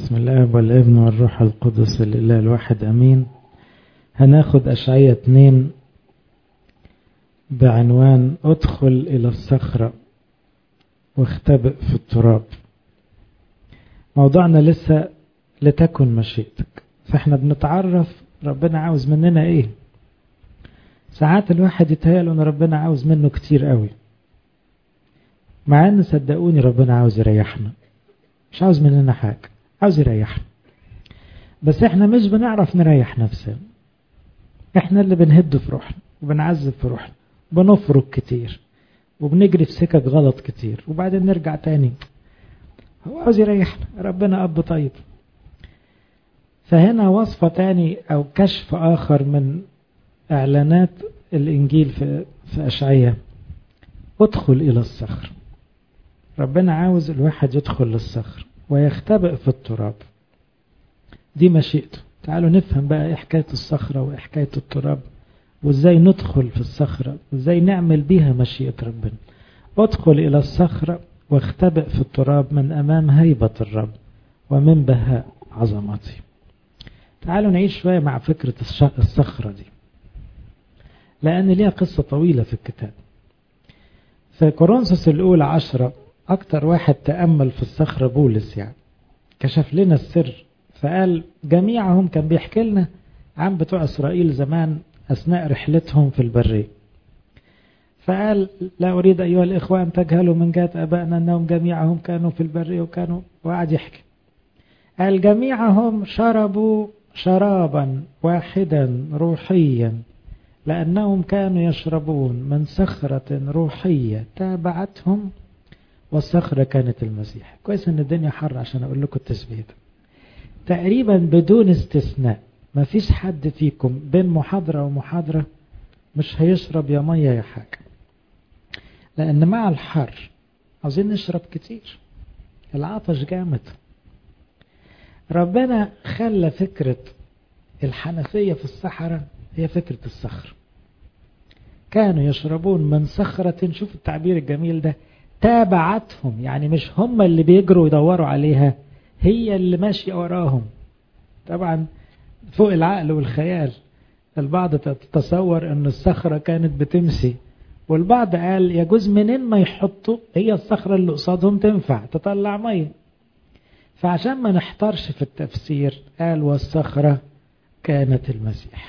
بسم الله والابن والروح القدس لله الواحد امين هناخد اشعية اتنين بعنوان ادخل الى الصخرة واختبئ في التراب موضوعنا لسه لتكن مشيئتك فاحنا بنتعرف ربنا عاوز مننا ايه ساعات الواحد يتهيأله ان ربنا عاوز منه كتير قوي مع ان صدقوني ربنا عاوز يريحنا مش عاوز مننا حاجة عاوز يريحنا بس احنا مش بنعرف نريح نفسنا احنا اللي بنهد في روحنا وبنعذب في روحنا بنفرك كتير وبنجري في سكك غلط كتير وبعدين نرجع تاني هو عاوز يريحنا ربنا أب طيب فهنا وصفة تاني أو كشف آخر من إعلانات الإنجيل في, في أشعية ادخل إلى الصخر ربنا عاوز الواحد يدخل للصخر ويختبئ في التراب دي مشيئته تعالوا نفهم بقى ايه حكاية الصخرة وايه حكاية التراب وازاي ندخل في الصخرة وازاي نعمل بيها مشيئة ربنا ادخل الى الصخرة واختبئ في التراب من امام هيبة الرب ومن بهاء عظمته تعالوا نعيش شوية مع فكرة الصخرة دي لأن ليها قصة طويلة في الكتاب في كورنثوس الأولى عشرة أكتر واحد تأمل في الصخرة بولس يعني كشف لنا السر فقال جميعهم كان بيحكي لنا عن بتوع إسرائيل زمان أثناء رحلتهم في البرية فقال لا أريد أيها الإخوة أن تجهلوا من جهة أبائنا أنهم جميعهم كانوا في البرية وكانوا وقعد يحكي قال جميعهم شربوا شرابا واحدا روحيا لأنهم كانوا يشربون من صخرة روحية تابعتهم والصخرة كانت المسيح كويس ان الدنيا حر عشان اقول لكم التسبيح ده تقريبا بدون استثناء ما فيش حد فيكم بين محاضرة ومحاضرة مش هيشرب يا مية يا حاجة لأن مع الحر عاوزين نشرب كتير العطش جامد ربنا خلى فكرة الحنفية في الصحراء هي فكرة الصخر كانوا يشربون من صخرة شوف التعبير الجميل ده تابعتهم يعني مش هم اللي بيجروا يدوروا عليها هي اللي ماشية وراهم طبعا فوق العقل والخيال البعض تتصور ان الصخرة كانت بتمشي والبعض قال يجوز منين ما يحطوا هي الصخرة اللي قصادهم تنفع تطلع مية فعشان ما نحترش في التفسير قال والصخرة كانت المسيح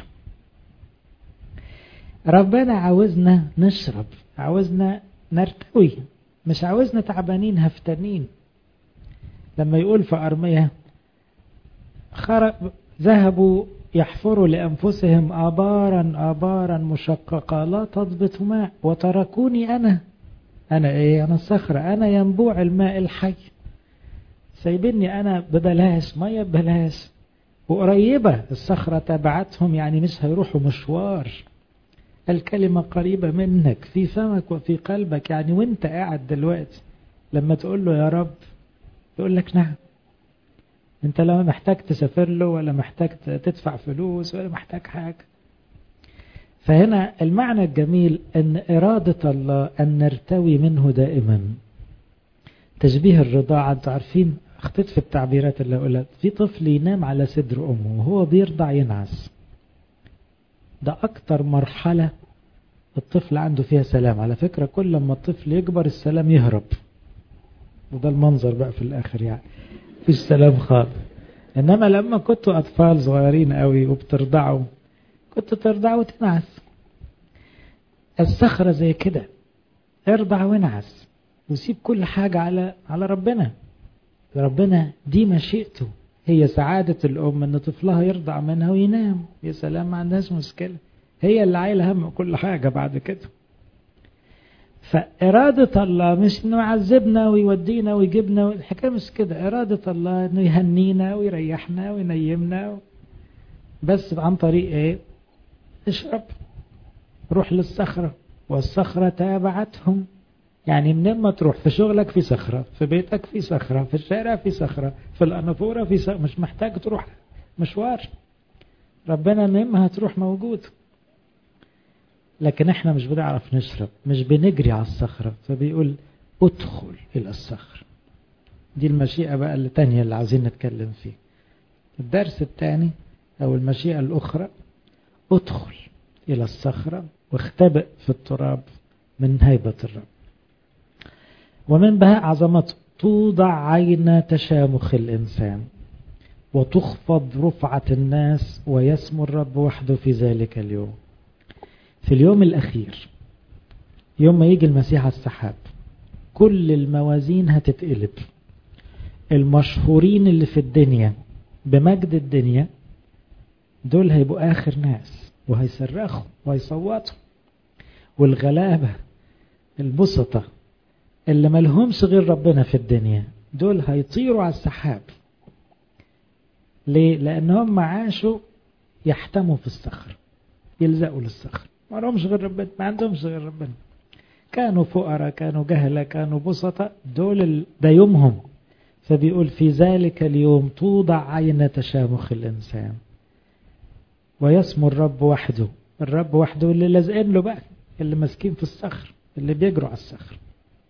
ربنا عاوزنا نشرب عاوزنا نرتوي مش عاوزنا تعبانين هفتانين لما يقول في أرمية خرب ذهبوا يحفروا لأنفسهم آبارا آبارا مشققة لا تضبط ماء وتركوني أنا أنا إيه أنا الصخرة أنا ينبوع الماء الحي سايبني أنا ببلاش مية ببلاش وقريبة الصخرة تبعتهم يعني مش هيروحوا مشوار الكلمة قريبة منك في فمك وفي قلبك يعني وانت قاعد دلوقتي لما تقول له يا رب يقول لك نعم انت لا محتاج تسافر له ولا محتاج تدفع فلوس ولا محتاج حاجة فهنا المعنى الجميل ان إرادة الله أن نرتوي منه دائما تشبيه الرضاعة انتوا عارفين اخطيت في التعبيرات اللي قلت في طفل ينام على صدر أمه وهو بيرضع ينعس ده أكتر مرحلة الطفل عنده فيها سلام على فكرة كل ما الطفل يكبر السلام يهرب وده المنظر بقى في الآخر يعني مفيش سلام خالص إنما لما كنتوا أطفال صغيرين قوي وبترضعوا كنتوا ترضعوا وتنعس الصخرة زي كده ارضع وانعس وسيب كل حاجة على على ربنا ربنا دي مشيئته هي سعادة الأم إن طفلها يرضع منها وينام يا سلام ما عندهاش مشكلة هي اللي عايلة هم كل حاجة بعد كده فإرادة الله مش إنه يعذبنا ويودينا ويجيبنا الحكاية مش كده إرادة الله إنه يهنينا ويريحنا وينيمنا بس عن طريق إيه؟ اشرب روح للصخرة والصخرة تابعتهم يعني منين ما تروح في شغلك في صخرة في بيتك في صخرة في الشارع في صخرة في الأنافورة في صخرة مش محتاج تروح مشوار ربنا منين هتروح موجود لكن احنا مش بنعرف نشرب مش بنجري على الصخرة فبيقول ادخل إلى الصخر دي المشيئة بقى اللي تانية اللي عاوزين نتكلم فيه الدرس الثاني أو المشيئة الأخرى ادخل إلى الصخرة واختبئ في التراب من هيبة الرب ومن بهاء عظمته توضع عين تشامخ الإنسان وتخفض رفعة الناس ويسمو الرب وحده في ذلك اليوم في اليوم الأخير يوم ما يجي المسيح على السحاب كل الموازين هتتقلب المشهورين اللي في الدنيا بمجد الدنيا دول هيبقوا آخر ناس وهيصرخوا وهيصوتوا والغلابة البسطة اللي ملهمش غير ربنا في الدنيا دول هيطيروا على السحاب ليه؟ لأن هم عاشوا يحتموا في الصخر يلزقوا للصخر ما لهمش غير ربنا ما عندهمش غير ربنا كانوا فقراء كانوا جهلة كانوا بسطة دول ده يومهم فبيقول في ذلك اليوم توضع عين تشامخ الإنسان ويسمو الرب وحده الرب وحده اللي لازقين له بقى اللي ماسكين في الصخر اللي بيجروا على الصخر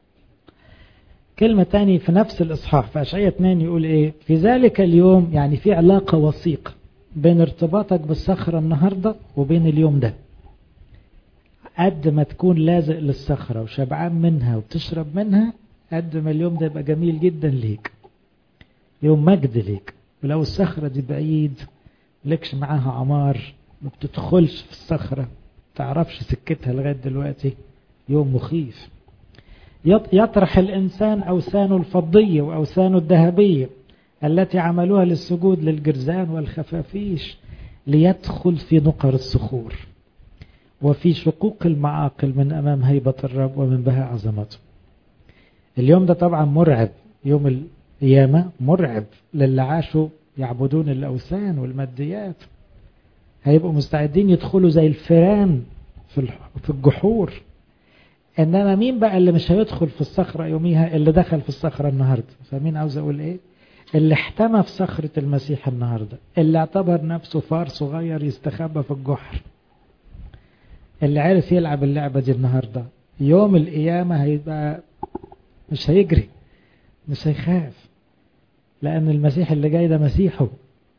كلمة تاني في نفس الإصحاح في أشعية 2 يقول إيه في ذلك اليوم يعني في علاقة وثيقة بين ارتباطك بالصخرة النهاردة وبين اليوم ده قد ما تكون لازق للصخرة وشبعان منها وبتشرب منها قد ما اليوم ده يبقى جميل جدا ليك يوم مجد ليك ولو الصخرة دي بعيد لكش معاها عمار ما بتدخلش في الصخرة تعرفش سكتها لغاية دلوقتي يوم مخيف يطرح الإنسان أوسانه الفضية وأوسانه الذهبية التي عملوها للسجود للجرزان والخفافيش ليدخل في نقر الصخور وفي شقوق المعاقل من أمام هيبة الرب ومن بهاء عظمته اليوم ده طبعا مرعب يوم القيامة مرعب للي عاشوا يعبدون الأوثان والماديات هيبقوا مستعدين يدخلوا زي الفيران في الجحور انما مين بقى اللي مش هيدخل في الصخرة يوميها اللي دخل في الصخرة النهاردة فمين عاوز اقول ايه اللي احتمى في صخرة المسيح النهاردة اللي اعتبر نفسه فار صغير يستخبى في الجحر اللي عرف يلعب اللعبة دي النهاردة يوم القيامة هيبقى مش هيجري مش هيخاف لأن المسيح اللي جاي ده مسيحه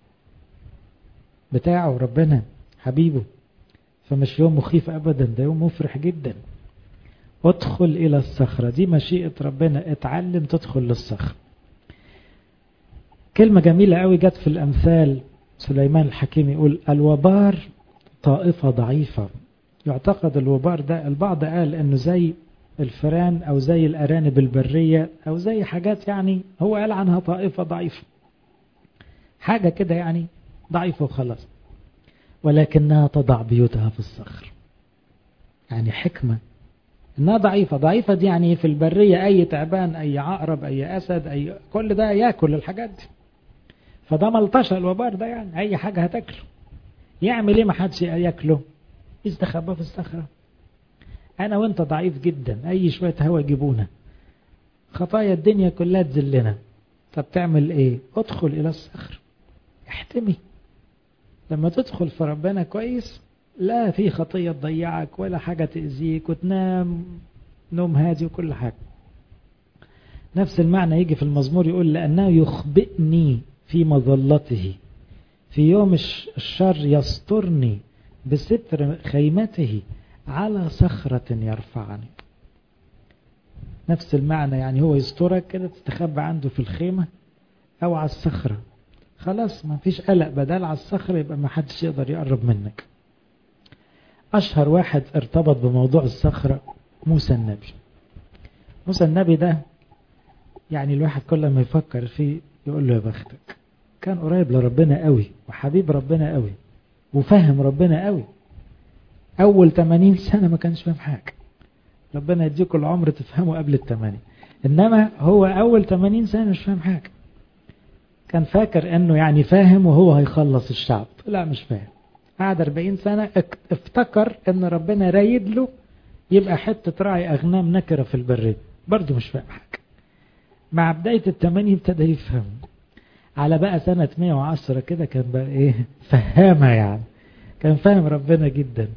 بتاعه ربنا حبيبه فمش يوم مخيف أبدا ده يوم مفرح جدا ادخل إلى الصخرة دي مشيئة ربنا اتعلم تدخل للصخرة كلمة جميلة قوي جت في الأمثال سليمان الحكيم يقول الوبار طائفة ضعيفة يعتقد الوبار ده البعض قال انه زي الفئران او زي الارانب البرية او زي حاجات يعني هو قال عنها طائفة ضعيفة حاجة كده يعني ضعيفة وخلاص ولكنها تضع بيوتها في الصخر يعني حكمة انها ضعيفة ضعيفة دي يعني في البرية اي تعبان اي عقرب اي اسد اي كل ده ياكل الحاجات دي فده ملطشة الوبار ده يعني اي حاجة هتاكله يعمل ايه ما حدش ياكله يستخبى في الصخرة انا وانت ضعيف جدا اي شوية هوا يجيبونا خطايا الدنيا كلها تذلنا طب تعمل ايه ادخل الى الصخر احتمي لما تدخل في ربنا كويس لا في خطية تضيعك ولا حاجة تأذيك وتنام نوم هادي وكل حاجة نفس المعنى يجي في المزمور يقول لأنه يخبئني في مظلته في يوم الشر يسترني بستر خيمته على صخرة يرفعني نفس المعنى يعني هو يسترك كده تستخبى عنده في الخيمة أو على الصخرة خلاص ما فيش قلق بدل على الصخرة يبقى ما حدش يقدر يقرب منك أشهر واحد ارتبط بموضوع الصخرة موسى النبي موسى النبي ده يعني الواحد كل ما يفكر فيه يقول له يا بختك كان قريب لربنا قوي وحبيب ربنا قوي وفهم ربنا قوي أول 80 سنة ما كانش فاهم حاجة ربنا يديكم العمر تفهموا قبل التمانين إنما هو أول 80 سنة مش فاهم حاجة كان فاكر أنه يعني فاهم وهو هيخلص الشعب لا مش فاهم قعد 40 سنة افتكر أن ربنا رايد له يبقى حتة راعي أغنام نكرة في البرية برضه مش فاهم حاجة مع بداية التمانين ابتدى يفهم على بقى سنة 110 كده كان بقى ايه فهامة يعني كان فاهم ربنا جدا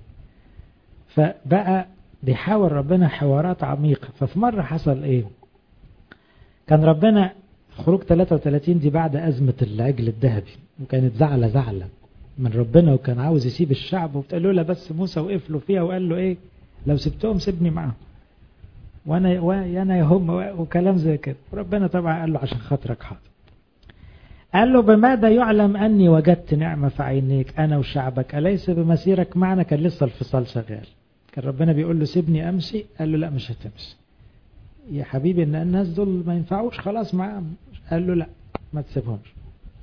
فبقى بيحاور ربنا حوارات عميقة ففي مرة حصل ايه كان ربنا خروج 33 دي بعد أزمة العجل الذهبي وكانت زعلة زعلة من ربنا وكان عاوز يسيب الشعب وبتقول له لا بس موسى وقف له فيها وقال له ايه لو سبتهم سيبني معاهم وانا وانا يا هم وكلام زي كده ربنا طبعا قال له عشان خاطرك حاضر قال له بماذا يعلم اني وجدت نعمه في عينيك انا وشعبك اليس بمسيرك معنا كان لسه الفصال شغال كان ربنا بيقول له سيبني امشي قال له لا مش هتمشي يا حبيبي ان الناس دول ما ينفعوش خلاص معاهم قال له لا ما تسيبهمش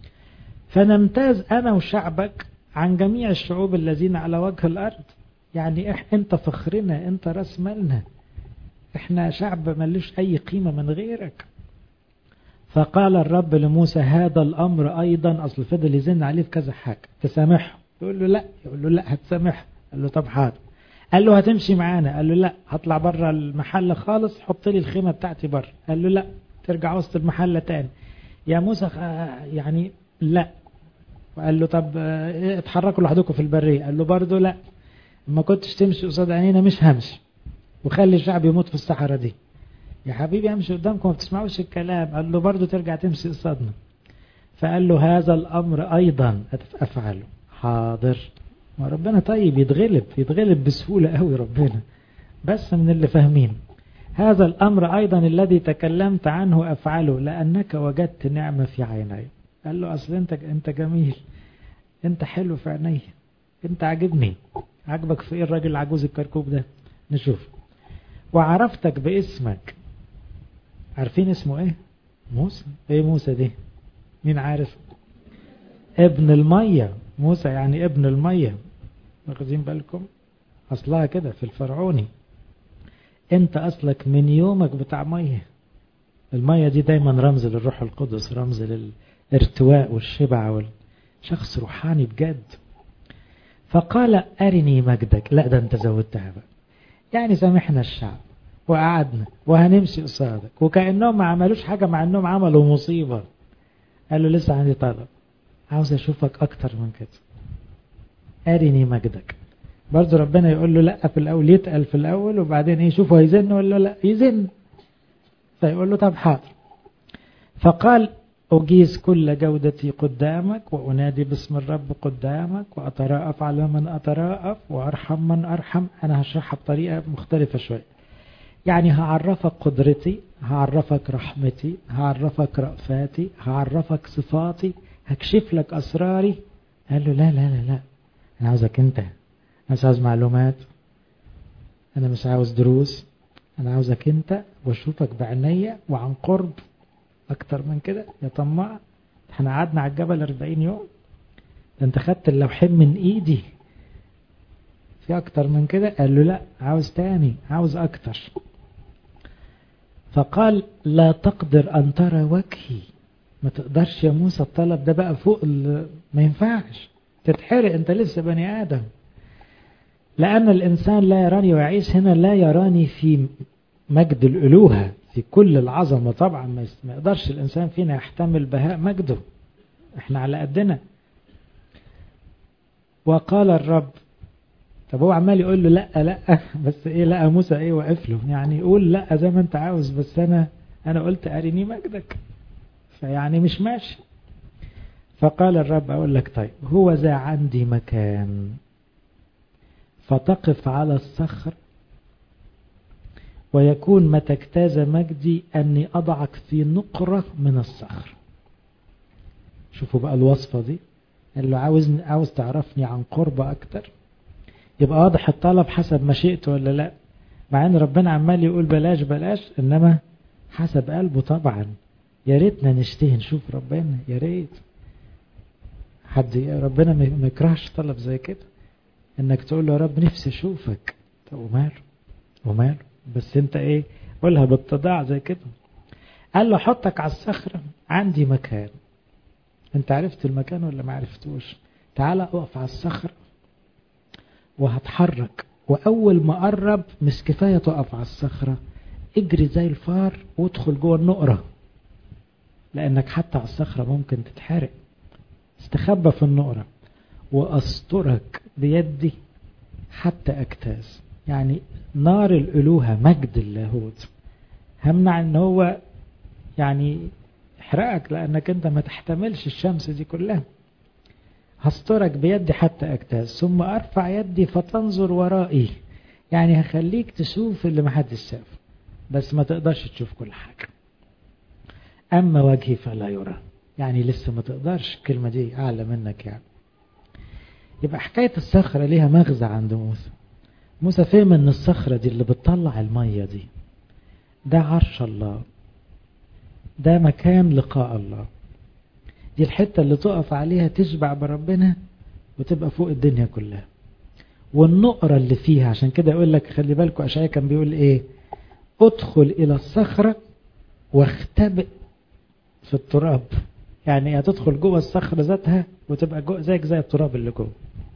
فنمتاز انا وشعبك عن جميع الشعوب الذين على وجه الارض يعني إح انت فخرنا انت راس مالنا احنا شعب ملوش اي قيمة من غيرك فقال الرب لموسى هذا الامر ايضا اصل فضل يزن عليه في كذا حاجة تسامحه يقول له لا يقول له لا هتسامحه قال له طب حاضر قال له هتمشي معانا قال له لا هطلع بره المحل خالص حط لي الخيمة بتاعتي بره قال له لا ترجع وسط المحل تاني يا موسى يعني لا وقال له طب اتحركوا لوحدكم في البرية قال له برضه لا ما كنتش تمشي قصاد عينينا مش همشي وخلي الشعب يموت في الصحراء دي يا حبيبي امشي قدامكم ما بتسمعوش الكلام قال له برضه ترجع تمشي قصادنا فقال له هذا الامر ايضا افعله حاضر ما ربنا طيب يتغلب يتغلب بسهولة قوي ربنا بس من اللي فاهمين هذا الامر ايضا الذي تكلمت عنه افعله لانك وجدت نعمة في عيني قال له اصل انت انت جميل انت حلو في عيني انت عاجبني عاجبك في ايه الراجل العجوز الكركوب ده نشوف وعرفتك باسمك عارفين اسمه ايه موسى ايه موسى دي مين عارف ابن المية موسى يعني ابن المية واخدين بالكم اصلها كده في الفرعوني انت اصلك من يومك بتاع مية المية دي دايما رمز للروح القدس رمز للارتواء والشبع والشخص روحاني بجد فقال أرني مجدك لا ده انت زودتها بقى يعني سامحنا الشعب وقعدنا وهنمشي قصادك وكأنهم ما عملوش حاجة مع انهم عملوا مصيبة قال له لسه عندي طلب عاوز اشوفك اكتر من كده أرني مجدك برضه ربنا يقول له لا في الاول يتقل في الاول وبعدين ايه شوفوا هيزن ولا لا يزن فيقول له طب حاضر فقال أجيز كل جودتي قدامك وأنادي باسم الرب قدامك وأتراءف على من أتراءف وأرحم من أرحم أنا هشرحها بطريقة مختلفة شوية يعني هعرفك قدرتي هعرفك رحمتي هعرفك رأفاتي هعرفك صفاتي هكشف لك أسراري قال له لا لا لا لا أنا عاوزك أنت أنا مش عاوز معلومات أنا مش عاوز دروس أنا عاوزك أنت وأشوفك بعينيا وعن قرب أكتر من كده يا طماع احنا قعدنا على الجبل 40 يوم ده انت خدت اللوحين من ايدي في اكتر من كده قال له لا عاوز تاني عاوز اكتر فقال لا تقدر ان ترى وجهي ما تقدرش يا موسى الطلب ده بقى فوق ما ينفعش تتحرق انت لسه بني ادم لان الانسان لا يراني ويعيش هنا لا يراني في مجد الالوهه في كل العظمة طبعا ما يقدرش الإنسان فينا يحتمل بهاء مجده احنا على قدنا وقال الرب طب هو عمال يقول له لا لا بس ايه لا موسى ايه وقف له يعني يقول لا زي ما انت عاوز بس انا انا قلت ارني مجدك فيعني مش ماشي فقال الرب اقول لك طيب هو ذا عندي مكان فتقف على الصخر ويكون متى اجتاز مجدي أني أضعك في نقرة من الصخر شوفوا بقى الوصفة دي اللي عاوز عاوز تعرفني عن قرب أكتر يبقى واضح الطلب حسب مشيئته ولا لا مع ان ربنا عمال يقول بلاش بلاش انما حسب قلبه طبعا يا ريتنا نشتهي نشوف ربنا يا ريت حد ربنا ما يكرهش طلب زي كده انك تقول له يا رب نفسي اشوفك طب وماله وماله بس انت ايه قولها بالتضاع زي كده قال له حطك على الصخرة عندي مكان انت عرفت المكان ولا ما عرفتوش تعال اقف على الصخرة وهتحرك واول ما قرب مش كفاية تقف على الصخرة اجري زي الفار وادخل جوه النقرة لانك حتى على الصخرة ممكن تتحرق استخبى في النقرة واسترك بيدي حتى اجتاز يعني نار الألوهة مجد اللاهوت همنع ان هو يعني تحرقك لأنك أنت ما تحتملش الشمس دي كلها هسترك بيدي حتى أجتاز ثم أرفع يدي فتنظر ورائي يعني هخليك تشوف اللي محدش شافه بس ما تقدرش تشوف كل حاجة أما وجهي فلا يرى يعني لسه ما تقدرش الكلمة دي أعلى منك يعني يبقى حكاية الصخرة ليها مغزى عند موسى موسى فهم ان الصخرة دي اللي بتطلع المية دي ده عرش الله ده مكان لقاء الله دي الحتة اللي تقف عليها تشبع بربنا وتبقى فوق الدنيا كلها والنقرة اللي فيها عشان كده يقول لك خلي بالكم أشعيا كان بيقول ايه ادخل الى الصخرة واختبئ في التراب يعني هتدخل جوه الصخرة ذاتها وتبقى جوه زيك زي التراب اللي جوه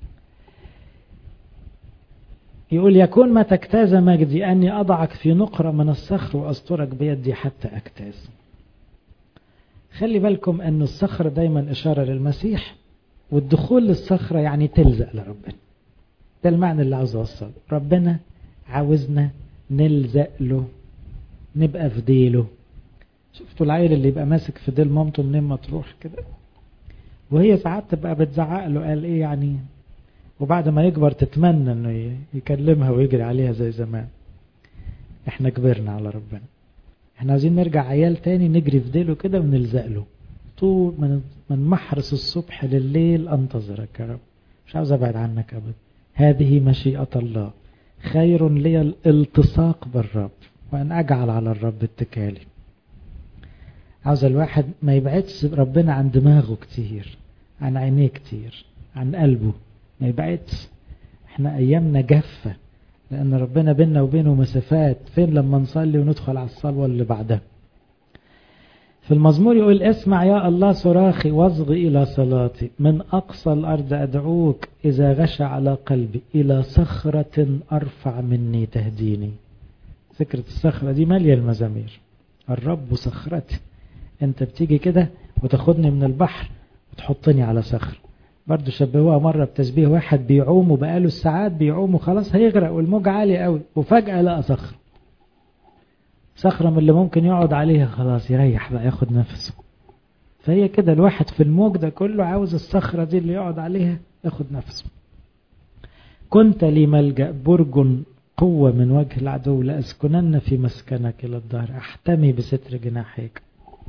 يقول يكون ما تجتاز مجدي أني أضعك في نقرة من الصخر وأسترك بيدي حتى أجتاز خلي بالكم أن الصخرة دايما إشارة للمسيح والدخول للصخرة يعني تلزق لربنا ده المعنى اللي عاوز أوصل ربنا عاوزنا نلزق له نبقى في ديله شفتوا العيل اللي يبقى ماسك في ديل مامته منين ما تروح كده وهي ساعات تبقى بتزعق له قال ايه يعني وبعد ما يكبر تتمنى انه يكلمها ويجري عليها زي زمان احنا كبرنا على ربنا احنا عايزين نرجع عيال تاني نجري في ديله كده ونلزق له طول من من محرس الصبح لليل انتظرك يا رب مش عاوز ابعد عنك ابدا هذه مشيئة الله خير لي الالتصاق بالرب وان اجعل على الرب اتكالي عاوز الواحد ما يبعدش ربنا عن دماغه كتير عن عينيه كتير عن قلبه ما يبعدش احنا ايامنا جافة لان ربنا بيننا وبينه مسافات فين لما نصلي وندخل على الصلوة اللي بعدها في المزمور يقول اسمع يا الله صراخي واصغ إلى صلاتي من أقصى الأرض أدعوك إذا غشى على قلبي إلى صخرة أرفع مني تهديني فكرة الصخرة دي مالية المزامير الرب صخرتي انت بتيجي كده وتاخدني من البحر وتحطني على صخر برضو شبهوها مرة بتشبيه واحد بيعوم وبقاله الساعات بيعوم وخلاص هيغرق والموج عالي قوي وفجأة لقى صخر صخرة من اللي ممكن يقعد عليها خلاص يريح بقى ياخد نفسه فهي كده الواحد في الموج ده كله عاوز الصخرة دي اللي يقعد عليها ياخد نفسه كنت لي ملجأ برج قوة من وجه العدو لأسكنن في مسكنك إلى الدهر أحتمي بستر جناحيك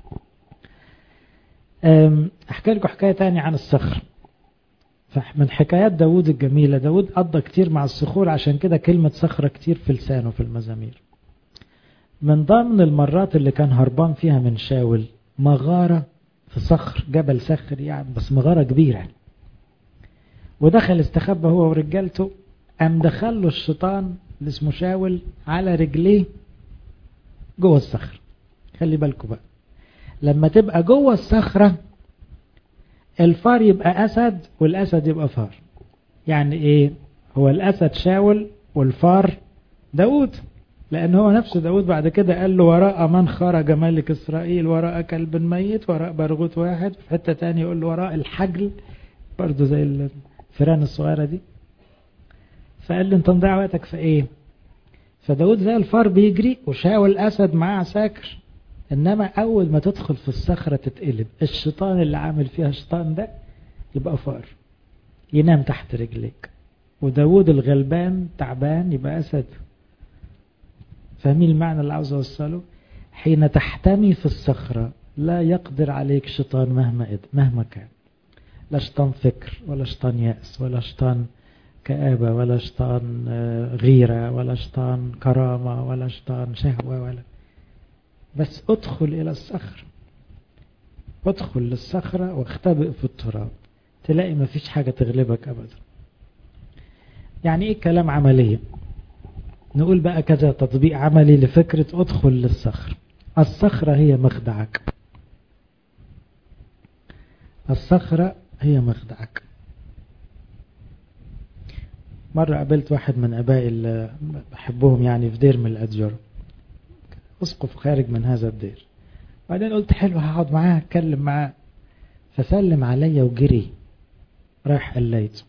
أحكي لكم حكاية تانية عن الصخر من حكايات داود الجميلة داود قضى كتير مع الصخور عشان كده كلمة صخرة كتير في لسانه في المزامير من ضمن المرات اللي كان هربان فيها من شاول مغارة في صخر جبل صخر يعني بس مغارة كبيرة ودخل استخبى هو ورجالته قام دخل له الشيطان اللي اسمه شاول على رجليه جوه الصخر خلي بالكم بقى لما تبقى جوه الصخرة الفار يبقى أسد والأسد يبقى فار يعني إيه هو الأسد شاول والفار داود لأن هو نفسه داود بعد كده قال له وراء من خرج ملك إسرائيل وراء كلب ميت وراء برغوت واحد في حتة تانية يقول له وراء الحجل برضه زي الفيران الصغيرة دي فقال له انت مضيع وقتك في ايه فداود زي الفار بيجري وشاول أسد معاه عساكر إنما أول ما تدخل في الصخرة تتقلب الشيطان اللي عامل فيها الشيطان ده يبقى فار ينام تحت رجليك وداود الغلبان تعبان يبقى أسد فاهمين المعنى اللي عاوز أوصله حين تحتمي في الصخرة لا يقدر عليك شيطان مهما إد مهما كان لا شيطان فكر ولا شيطان يأس ولا شيطان كآبة ولا شيطان غيرة ولا شيطان كرامة ولا شيطان شهوة ولا بس ادخل إلى الصخر ادخل للصخرة واختبئ في التراب تلاقي ما فيش حاجة تغلبك أبدا يعني إيه كلام عملية نقول بقى كذا تطبيق عملي لفكرة ادخل للصخر الصخرة هي مخدعك الصخرة هي مخدعك مرة قابلت واحد من أبائي اللي بحبهم يعني في دير من الأدجر أسقف خارج من هذا الدير بعدين قلت حلو هقعد معاه أتكلم معاه فسلم عليا وجري راح قليته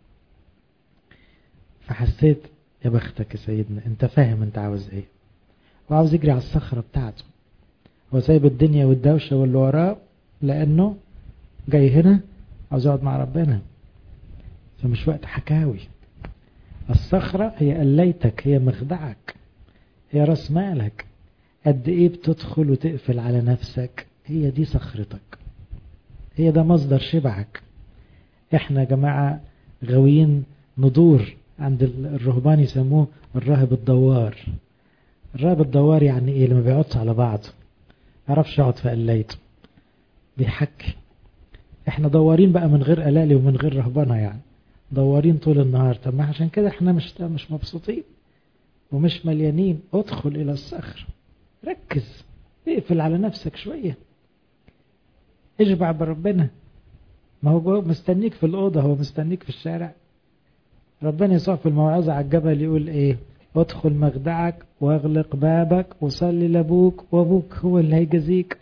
فحسيت يا بختك يا سيدنا انت فاهم انت عاوز ايه وعاوز يجري على الصخرة بتاعته هو سايب الدنيا والدوشة واللي وراه لأنه جاي هنا عاوز يقعد مع ربنا فمش وقت حكاوي الصخرة هي قليتك هي مخدعك هي راس مالك قد ايه بتدخل وتقفل على نفسك هي دي صخرتك هي ده مصدر شبعك احنا يا جماعة غاويين ندور عند الرهبان يسموه الراهب الدوار الراهب الدوار يعني ايه لما بيقعدش على بعضه عرفش يقعد في قلايته بيحكي احنا دوارين بقى من غير قلالي ومن غير رهبنة يعني دوارين طول النهار طب ما عشان كده احنا مش مش مبسوطين ومش مليانين ادخل الى الصخر ركز اقفل على نفسك شوية اشبع بربنا ما هو مستنيك في الأوضة هو مستنيك في الشارع ربنا يسوع في الموعظة على الجبل يقول ايه ادخل مخدعك واغلق بابك وصلي لابوك وابوك هو اللي هيجازيك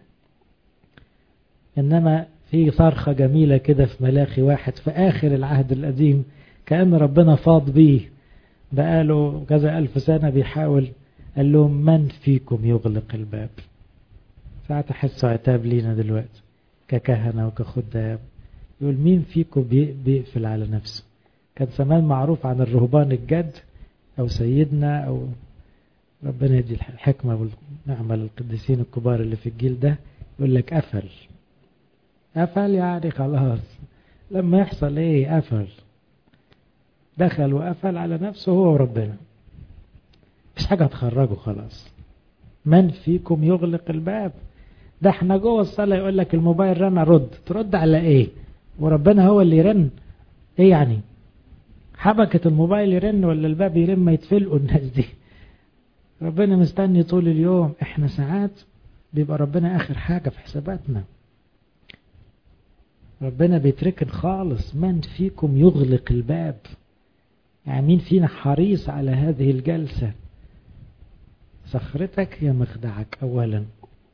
انما في صرخة جميلة كده في ملاخي واحد في آخر العهد القديم كأن ربنا فاض بيه بقاله كذا ألف سنة بيحاول قال لهم من فيكم يغلق الباب ساعة تحسوا عتاب لينا دلوقتي ككهنة وكخدام يقول مين فيكم بيقفل على نفسه كان زمان معروف عن الرهبان الجد أو سيدنا أو ربنا يدي الحكمة والنعمة للقديسين الكبار اللي في الجيل ده يقول لك قفل قفل يعني خلاص لما يحصل ايه قفل دخل وقفل على نفسه هو وربنا مش حاجة تخرجه خلاص من فيكم يغلق الباب ده احنا جوه الصلاة يقول لك الموبايل رن رد ترد على ايه وربنا هو اللي يرن ايه يعني حبكة الموبايل يرن ولا الباب يرن ما يتفلقوا الناس دي ربنا مستني طول اليوم احنا ساعات بيبقى ربنا اخر حاجة في حساباتنا ربنا بيتركن خالص من فيكم يغلق الباب يعني مين فينا حريص على هذه الجلسة صخرتك هي مخدعك أولا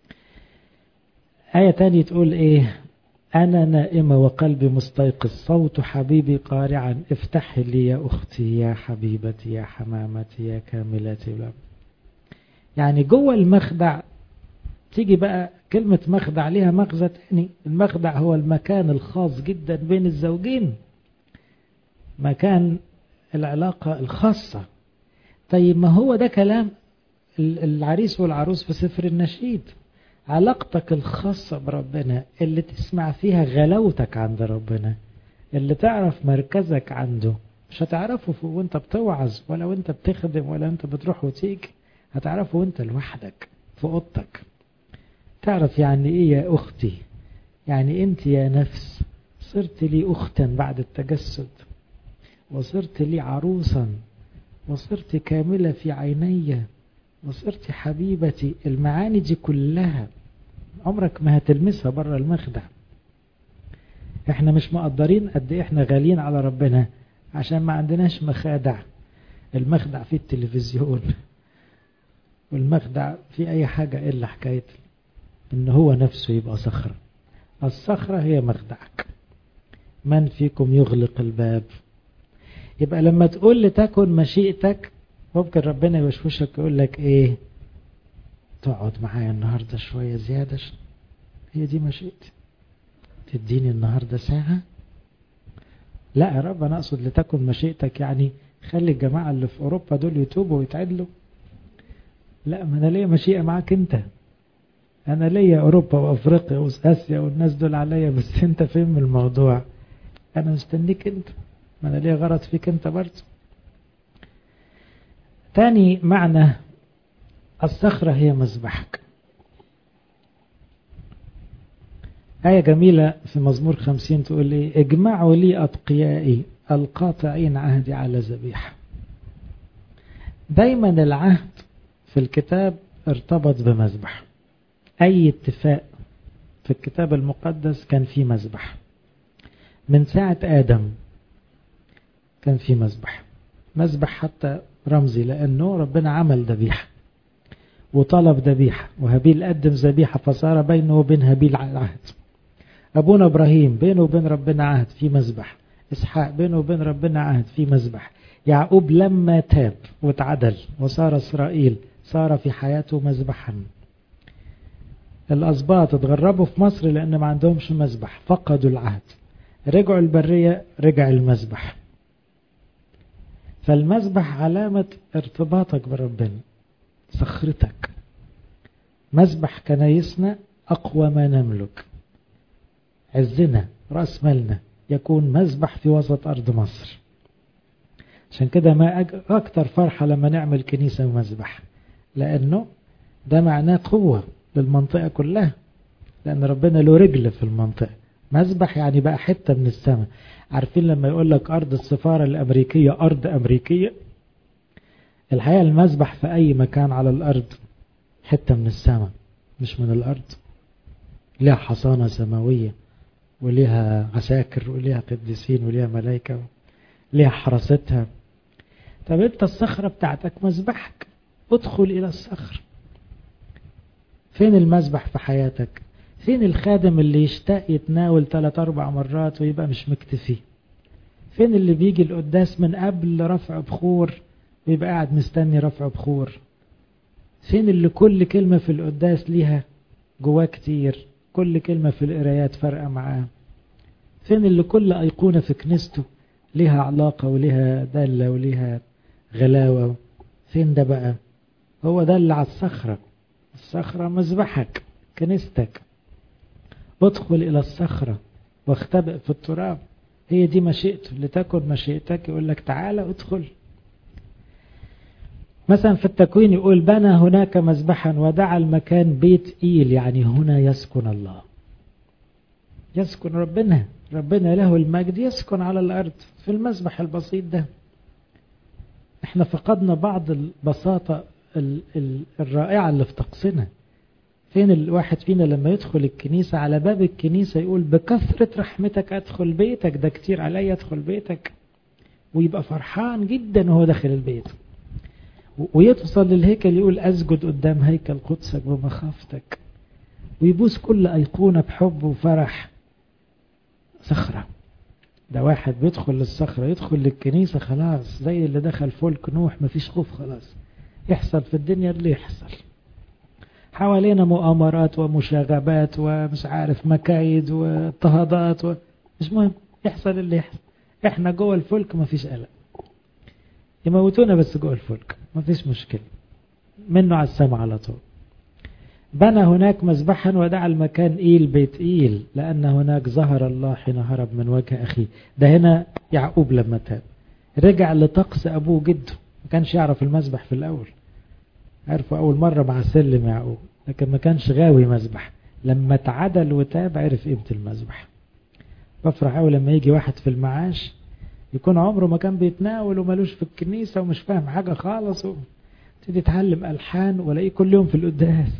آية تانية تقول إيه أنا نائمة وقلبي مستيقظ صوت حبيبي قارعا افتح لي يا أختي يا حبيبتي يا حمامتي يا كاملتي يعني جوه المخدع تيجي بقى كلمة مخدع ليها مغزى تاني المخدع هو المكان الخاص جدا بين الزوجين مكان العلاقة الخاصة طيب ما هو ده كلام العريس والعروس في سفر النشيد علاقتك الخاصة بربنا اللي تسمع فيها غلاوتك عند ربنا اللي تعرف مركزك عنده مش هتعرفه وانت بتوعظ ولا وانت بتخدم ولا انت بتروح وتيجي هتعرفه وانت لوحدك في اوضتك تعرف يعني ايه يا اختي يعني انت يا نفس صرت لي اختا بعد التجسد وصرت لي عروسا وصرت كاملة في عيني وصرت حبيبتي المعاني دي كلها عمرك ما هتلمسها بره المخدع احنا مش مقدرين قد ايه احنا غاليين على ربنا عشان ما عندناش مخادع المخدع في التلفزيون والمخدع في اي حاجة الا حكاية ان هو نفسه يبقى صخرة الصخرة هي مخدعك من فيكم يغلق الباب يبقى لما تقول لتكن مشيئتك ممكن ربنا يوشوشك يقول لك ايه تقعد معايا النهاردة شوية زيادة هي دي مشيئتي تديني النهاردة ساعة لا يا رب انا اقصد لتكن مشيئتك يعني خلي الجماعة اللي في اوروبا دول يتوبوا ويتعدلوا لا ما انا ليا مشيئة معاك انت انا ليا اوروبا وافريقيا واسيا والناس دول عليا بس انت فين من الموضوع انا مستنيك انت ما انا ليا غرض فيك انت برضه تاني معنى الصخرة هي مذبحك آية جميلة في مزمور خمسين تقول لي اجمعوا لي أتقيائي القاطعين عهدي على ذبيحة دايما العهد في الكتاب ارتبط بمذبح أي اتفاق في الكتاب المقدس كان فيه مذبح من ساعة آدم كان فيه مذبح مذبح حتى رمزي لأنه ربنا عمل ذبيحة وطلب ذبيحة وهابيل قدم ذبيحة فصار بينه وبين هابيل عهد أبونا إبراهيم بينه وبين ربنا عهد في مذبح إسحاق بينه وبين ربنا عهد في مذبح يعقوب لما تاب واتعدل وصار إسرائيل صار في حياته مذبحا الأسباط اتغربوا في مصر لأن ما عندهمش مذبح فقدوا العهد رجعوا البرية رجع المذبح فالمذبح علامة ارتباطك بربنا صخرتك مذبح كنايسنا أقوى ما نملك عزنا رأس مالنا يكون مذبح في وسط أرض مصر عشان كده ما أكتر فرحة لما نعمل كنيسة ومذبح لأنه ده معناه قوة للمنطقة كلها لأن ربنا له رجل في المنطقة مذبح يعني بقى حتة من السماء عارفين لما يقول لك أرض السفارة الأمريكية أرض أمريكية الحقيقة المذبح في أي مكان على الأرض حتة من السماء مش من الأرض لها حصانة سماوية وليها عساكر وليها قديسين وليها ملائكة ليها حراستها طب انت الصخرة بتاعتك مذبحك ادخل إلى الصخر فين المذبح في حياتك فين الخادم اللي يشتاق يتناول ثلاث أربع مرات ويبقى مش مكتفي فين اللي بيجي القداس من قبل رفع بخور ويبقى قاعد مستني رفع بخور فين اللي كل كلمة في القداس ليها جواه كتير كل كلمة في القرايات فارقة معاه فين اللي كل أيقونة في كنيسته ليها علاقة وليها دالة وليها غلاوة فين ده بقى هو ده اللي على الصخرة الصخرة مذبحك كنيستك ادخل إلى الصخرة واختبئ في التراب هي دي مشيئته لتكن مشيئتك يقول لك تعالى ادخل مثلا في التكوين يقول بنى هناك مذبحا ودعا المكان بيت إيل يعني هنا يسكن الله يسكن ربنا ربنا له المجد يسكن على الأرض في المذبح البسيط ده احنا فقدنا بعض البساطة الرائعة اللي في طقسنا فين الواحد فينا لما يدخل الكنيسة على باب الكنيسة يقول بكثرة رحمتك أدخل بيتك ده كتير عليا أدخل بيتك ويبقى فرحان جدا وهو داخل البيت ويوصل للهيكل يقول أسجد قدام هيكل قدسك بمخافتك ويبوس كل أيقونة بحب وفرح صخرة ده واحد بيدخل للصخرة يدخل للكنيسة خلاص زي اللي دخل فولك نوح مفيش خوف خلاص يحصل في الدنيا اللي يحصل حوالينا مؤامرات ومشاغبات ومش عارف مكايد واضطهادات و... مش مهم يحصل اللي يحصل احنا جوه الفلك مفيش قلق يموتونا بس جوه الفلك مفيش مشكلة منه على السماء على طول بنى هناك مذبحا ودعا المكان إيل بيت إيل لأن هناك ظهر الله حين هرب من وجه أخيه ده هنا يعقوب لما تاب رجع لطقس أبوه جده ما كانش يعرف المذبح في الأول عرفه أول مرة مع سلم يعقوب لكن ما كانش غاوي مذبح لما اتعدل وتاب عرف قيمة المذبح بفرح أول لما يجي واحد في المعاش يكون عمره ما كان بيتناول ومالوش في الكنيسة ومش فاهم حاجة خالص تبتدي يتعلم ألحان ولاقيه كل يوم في القداس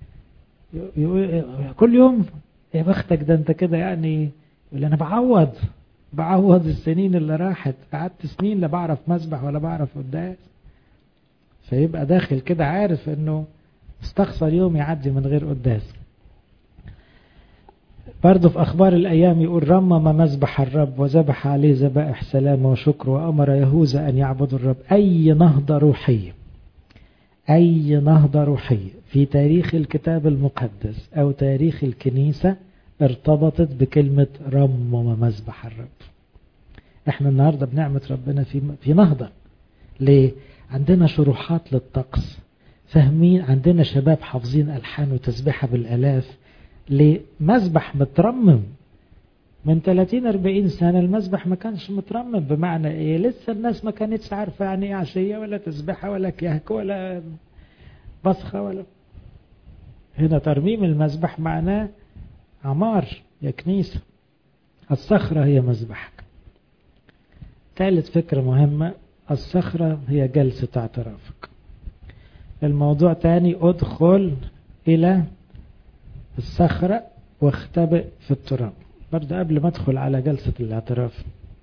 كل يوم يا بختك ده انت كده يعني يقول انا بعوض بعوض السنين اللي راحت قعدت سنين لا بعرف مسبح ولا بعرف قداس فيبقى داخل كده عارف انه استخسر يوم يعدي من غير قداس برضه في أخبار الأيام يقول رمم مذبح الرب وذبح عليه ذبائح سلام وشكر وأمر يهوذا أن يعبدوا الرب أي نهضة روحية أي نهضة روحية في تاريخ الكتاب المقدس أو تاريخ الكنيسة ارتبطت بكلمة رمم مذبح الرب احنا النهاردة بنعمة ربنا في في نهضة ليه؟ عندنا شروحات للطقس فاهمين عندنا شباب حافظين ألحان وتسبيحة بالألاف لمذبح مترمم من 30 40 سنة المذبح ما كانش مترمم بمعنى ايه لسه الناس ما كانتش عارفة يعني ايه عشية ولا تسبيحة ولا كيهك ولا بصخة ولا هنا ترميم المذبح معناه عمار يا كنيسة الصخرة هي مذبحك ثالث فكرة مهمة الصخرة هي جلسة اعترافك الموضوع تاني ادخل إلى الصخرة واختبئ في التراب برضه قبل ما ادخل على جلسة الاعتراف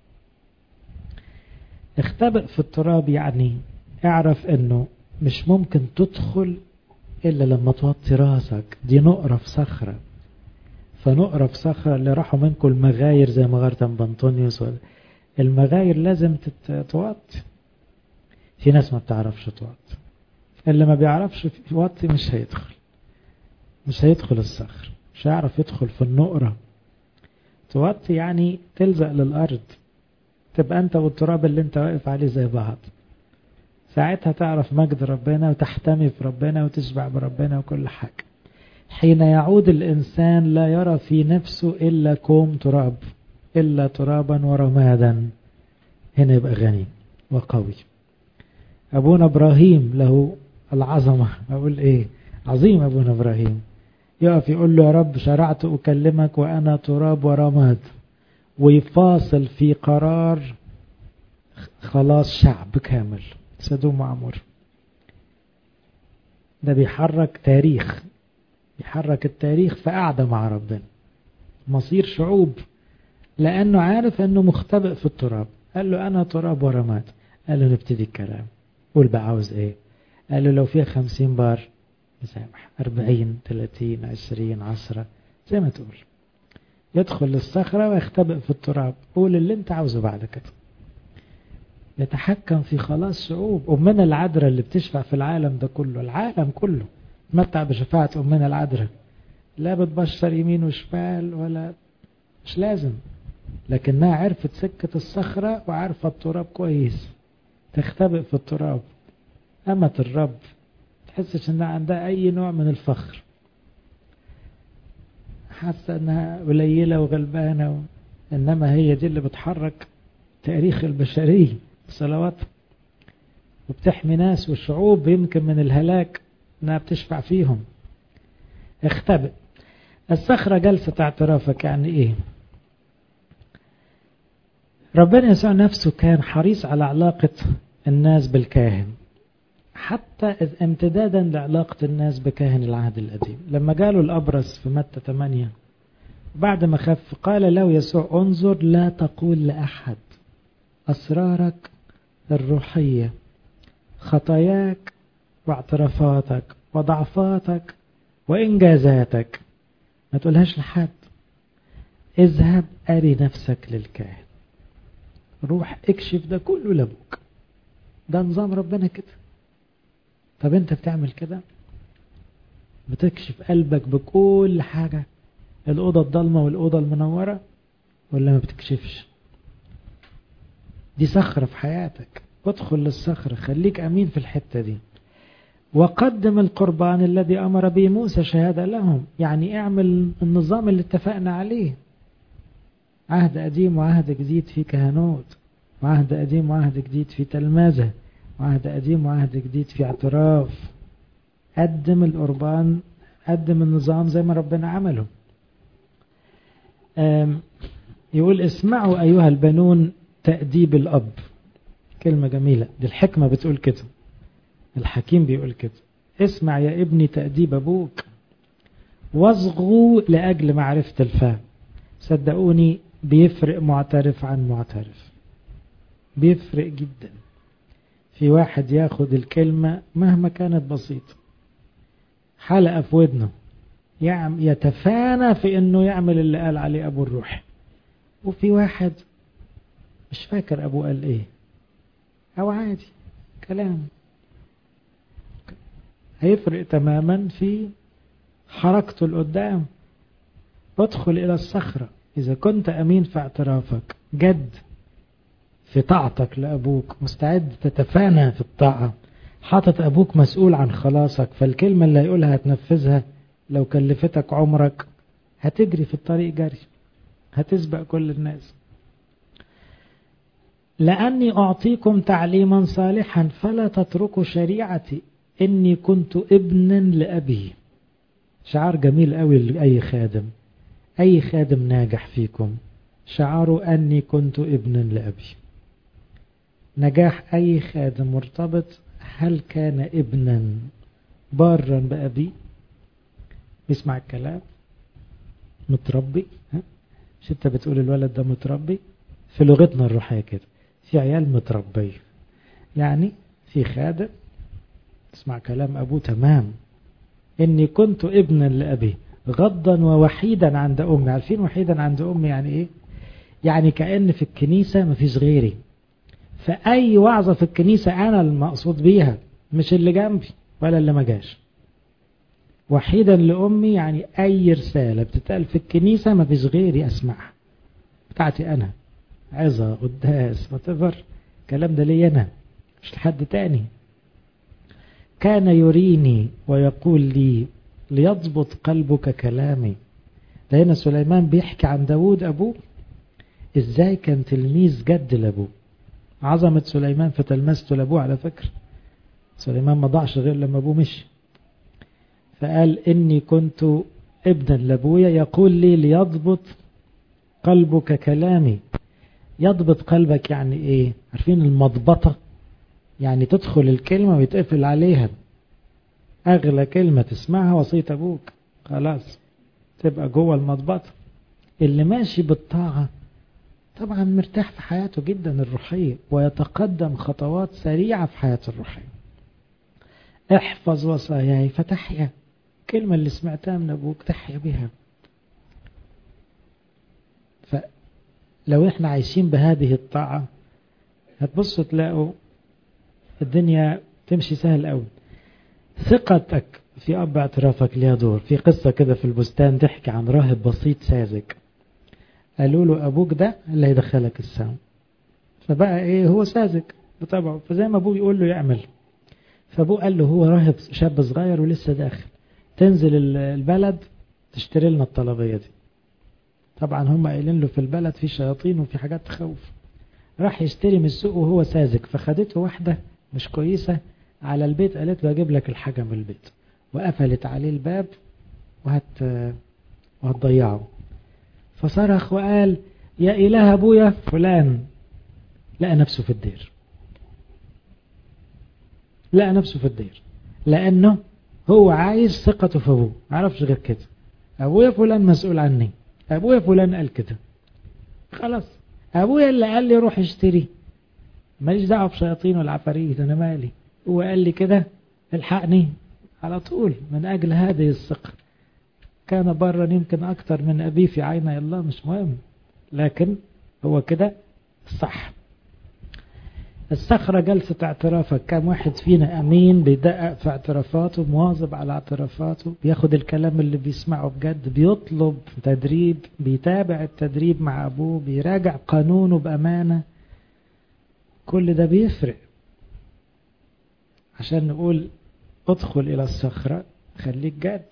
اختبئ في التراب يعني اعرف انه مش ممكن تدخل الا لما توطي راسك دي نقرة في صخرة فنقرة في صخرة اللي راحوا منكم المغاير زي مغارة بنطونيوس المغاير لازم توطي في ناس ما بتعرفش توطي اللي ما بيعرفش يوطي مش هيدخل مش هيدخل الصخر مش هيعرف يدخل في النقرة توطي يعني تلزق للأرض تبقى أنت والتراب اللي أنت واقف عليه زي بعض ساعتها تعرف مجد ربنا وتحتمي في ربنا وتشبع بربنا وكل حاجة حين يعود الإنسان لا يرى في نفسه إلا كوم تراب إلا ترابا ورمادا هنا يبقى غني وقوي أبونا إبراهيم له العظمة أقول إيه عظيم أبونا إبراهيم يقف يقول له يا رب شرعت أكلمك وأنا تراب ورماد ويفاصل في قرار خلاص شعب كامل سدوم وعمور ده بيحرك تاريخ بيحرك التاريخ في قعدة مع ربنا مصير شعوب لأنه عارف أنه مختبئ في التراب قال له أنا تراب ورماد قال له نبتدي الكلام قول بقى عاوز إيه قال له لو فيها خمسين بار مسامح أربعين ثلاثين عشرين عشرة زي ما تقول يدخل للصخرة ويختبئ في التراب قول اللي انت عاوزه بعد كده يتحكم في خلاص شعوب أمنا العذراء اللي بتشفع في العالم ده كله العالم كله تمتع بشفاعة أمنا العذراء لا بتبشر يمين وشمال ولا مش لازم لكنها عرفت سكة الصخرة وعارفة التراب كويس تختبئ في التراب أمة الرب تحسش انها عندها اي نوع من الفخر حاسة انها قليلة وغلبانة و... انما هي دي اللي بتحرك تاريخ البشرية صلوات وبتحمي ناس وشعوب يمكن من الهلاك انها بتشفع فيهم اختبئ الصخرة جلسة اعترافك يعني ايه ربنا يسوع نفسه كان حريص على علاقة الناس بالكاهن حتى امتدادا لعلاقة الناس بكاهن العهد القديم لما جاله الأبرص في متى 8 بعد ما خف قال له يسوع انظر لا تقول لأحد أسرارك الروحية خطاياك واعترافاتك وضعفاتك وإنجازاتك ما تقولهاش لحد اذهب أري نفسك للكاهن روح اكشف ده كله لابوك ده نظام ربنا كده طب انت بتعمل كده بتكشف قلبك بكل حاجة الأوضة الضلمة والأوضة المنورة ولا ما بتكشفش دي صخرة في حياتك ادخل للصخرة خليك أمين في الحتة دي وقدم القربان الذي أمر به موسى شهادة لهم يعني اعمل النظام اللي اتفقنا عليه عهد قديم وعهد جديد في كهنوت وعهد قديم وعهد جديد في تلمذة وعهد قديم وعهد جديد في اعتراف قدم القربان قدم النظام زي ما ربنا عمله يقول اسمعوا أيها البنون تأديب الأب كلمة جميلة دي الحكمة بتقول كده الحكيم بيقول كده اسمع يا ابني تأديب أبوك واصغوا لأجل معرفة الفهم صدقوني بيفرق معترف عن معترف بيفرق جدا في واحد ياخد الكلمة مهما كانت بسيطة حلقة في ودنه يتفانى في انه يعمل اللي قال عليه ابو الروح وفي واحد مش فاكر ابوه قال ايه او عادي كلام هيفرق تماما في حركته لقدام ادخل الى الصخرة اذا كنت امين في اعترافك جد في طاعتك لأبوك مستعد تتفانى في الطاعة حاطط أبوك مسؤول عن خلاصك فالكلمة اللي هيقولها هتنفذها لو كلفتك عمرك هتجري في الطريق جري هتسبق كل الناس لأني أعطيكم تعليما صالحا فلا تتركوا شريعتي إني كنت ابنا لأبي شعار جميل قوي لأي خادم أي خادم ناجح فيكم شعاره أني كنت ابنا لأبي نجاح أي خادم مرتبط هل كان ابنا بارا بأبي بيسمع الكلام متربي ها؟ مش انت بتقول الولد ده متربي في لغتنا الروحية كده في عيال متربية يعني في خادم تسمع كلام أبوه تمام إني كنت ابنا لأبي غضا ووحيدا عند أمي عارفين وحيدا عند أمي يعني إيه يعني كأن في الكنيسة مفيش غيري فأي وعظة في الكنيسة أنا المقصود بيها مش اللي جنبي ولا اللي ما جاش وحيدا لأمي يعني أي رسالة بتتقال في الكنيسة ما فيش غيري أسمعها بتاعتي أنا عظة قداس whatever الكلام ده لي أنا مش لحد تاني كان يريني ويقول لي ليضبط قلبك كلامي ده هنا سليمان بيحكي عن داود أبوه إزاي كان تلميذ جد لأبوه عظمة سليمان في تلمسته لأبوه على فكرة سليمان ما ضاعش غير لما أبوه مشي فقال إني كنت ابنا لأبويا يقول لي ليضبط قلبك كلامي يضبط قلبك يعني إيه عارفين المضبطة يعني تدخل الكلمة ويتقفل عليها أغلى كلمة تسمعها وصية أبوك خلاص تبقى جوه المضبطة اللي ماشي بالطاعة طبعا مرتاح في حياته جدا الروحية ويتقدم خطوات سريعة في حياته الروحية احفظ وصاياي فتحيا الكلمة اللي سمعتها من أبوك تحيا بها فلو احنا عايشين بهذه الطاعة هتبصوا تلاقوا الدنيا تمشي سهل قوي ثقتك في أب اعترافك ليها دور في قصة كده في البستان تحكي عن راهب بسيط ساذج قالوا له أبوك ده اللي هيدخلك السما فبقى إيه هو ساذج بطبعه فزي ما أبوه يقول له يعمل فأبوه قال له هو راهب شاب صغير ولسه داخل تنزل البلد تشتري لنا الطلبية دي طبعا هم قايلين له في البلد في شياطين وفي حاجات تخوف راح يشتري من السوق وهو ساذج فخدته واحدة مش كويسة على البيت قالت له اجيب لك الحاجة من البيت وقفلت عليه الباب وهت وهتضيعه فصرخ وقال يا إله أبويا فلان لقى نفسه في الدير لقى نفسه في الدير لأنه هو عايز ثقته في أبوه ما عرفش غير كده أبويا فلان مسؤول عني أبويا فلان قال كده خلاص أبويا اللي قال لي روح اشتري ماليش دعوة بشياطين ولا عفاريت أنا مالي هو قال لي كده الحقني على طول من أجل هذه الثقة كان برا يمكن أكثر من أبي في عيني الله مش مهم لكن هو كده صح الصخرة جلسة اعترافك كم واحد فينا أمين بيدقق في اعترافاته مواظب على اعترافاته بياخد الكلام اللي بيسمعه بجد بيطلب تدريب بيتابع التدريب مع أبوه بيراجع قانونه بأمانة كل ده بيفرق عشان نقول ادخل إلى الصخرة خليك جاد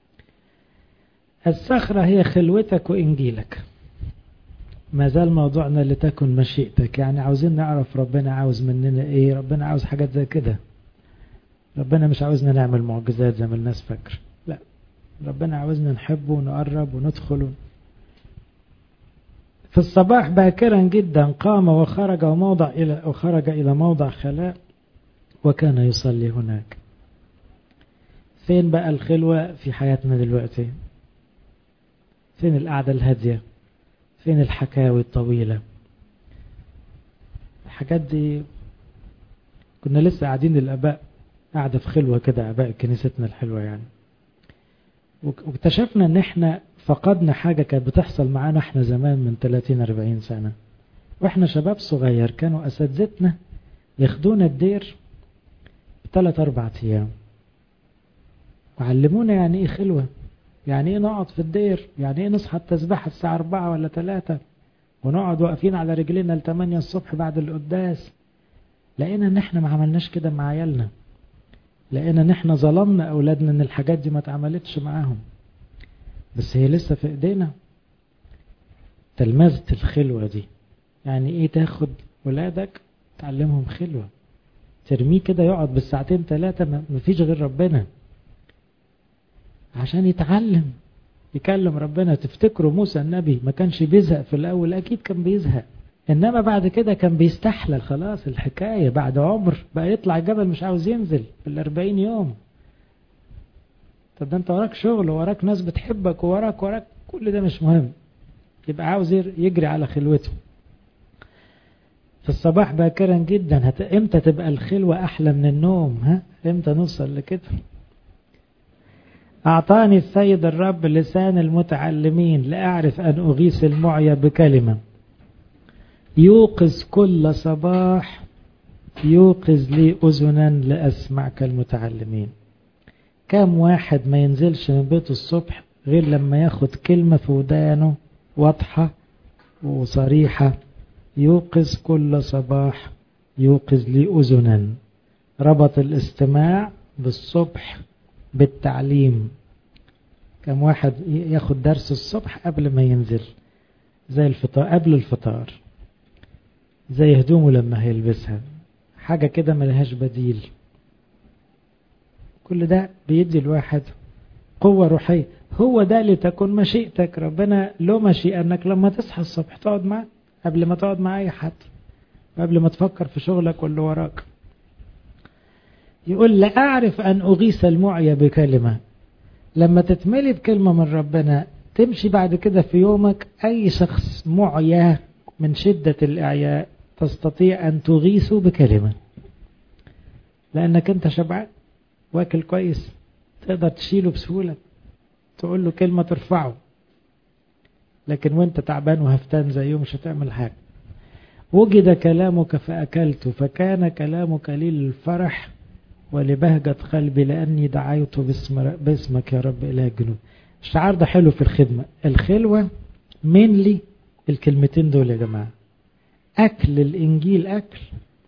الصخرة هي خلوتك وإنجيلك ما زال موضوعنا لتكن مشيئتك يعني عاوزين نعرف ربنا عاوز مننا ايه ربنا عاوز حاجات زي كده ربنا مش عاوزنا نعمل معجزات زي ما الناس فاكر لا ربنا عاوزنا نحبه ونقرب وندخل في الصباح باكرا جدا قام وخرج وموضع إلى وخرج إلى موضع خلاء وكان يصلي هناك فين بقى الخلوة في حياتنا دلوقتي فين القعدة الهادية فين الحكاوي الطويلة الحاجات دي كنا لسه قاعدين الآباء قاعدة في خلوة كده آباء كنيستنا الحلوة يعني واكتشفنا ان احنا فقدنا حاجة كانت بتحصل معانا احنا زمان من 30-40 سنة واحنا شباب صغير كانوا اساتذتنا ياخدونا الدير ثلاث اربع ايام وعلمونا يعني ايه خلوة يعني ايه نقعد في الدير يعني ايه نصحى التسبيحة الساعة اربعة ولا ثلاثة ونقعد واقفين على رجلينا لتمانية الصبح بعد القداس لقينا ان احنا ما عملناش كده مع عيالنا لقينا ان احنا ظلمنا اولادنا ان الحاجات دي ما اتعملتش معاهم بس هي لسه في ايدينا تلمذة الخلوة دي يعني ايه تاخد ولادك تعلمهم خلوة ترميه كده يقعد بالساعتين ثلاثة مفيش غير ربنا عشان يتعلم يكلم ربنا تفتكروا موسى النبي ما كانش بيزهق في الاول اكيد كان بيزهق انما بعد كده كان بيستحلل خلاص الحكاية بعد عمر بقى يطلع الجبل مش عاوز ينزل في الاربعين يوم طب ده انت وراك شغل ووراك ناس بتحبك ووراك وراك كل ده مش مهم يبقى عاوز يجري على خلوته في الصباح باكرا جدا هت... امتى تبقى الخلوة احلى من النوم ها امتى نوصل لكده أعطاني السيد الرب لسان المتعلمين لأعرف أن أغيث المعيا بكلمة يوقظ كل صباح يوقظ لي أذنا لأسمع كالمتعلمين كام واحد ما ينزلش من بيته الصبح غير لما ياخد كلمة في ودانه واضحة وصريحة يوقظ كل صباح يوقظ لي أذنا ربط الاستماع بالصبح بالتعليم كم واحد ياخد درس الصبح قبل ما ينزل زي الفطار قبل الفطار زي هدومه لما هيلبسها حاجة كده ملهاش بديل كل ده بيدي الواحد قوة روحية هو ده لتكون مشيئتك ربنا له مشيئة انك لما تصحى الصبح تقعد معاه قبل ما تقعد مع اي حد قبل ما تفكر في شغلك واللي وراك يقول لا أعرف أن أغيث المعيا بكلمة لما تتملي بكلمة من ربنا تمشي بعد كده في يومك أي شخص معيا من شدة الإعياء تستطيع أن تغيثه بكلمة لأنك أنت شبعان واكل كويس تقدر تشيله بسهولة تقول له كلمة ترفعه لكن وانت تعبان وهفتان زيه مش هتعمل حاجة وجد كلامك فأكلت فكان كلامك لي للفرح ولبهجة قلبي لأني دعيت باسم باسمك يا رب إله الجنود الشعار ده حلو في الخدمة الخلوة مينلي الكلمتين دول يا جماعة أكل الإنجيل أكل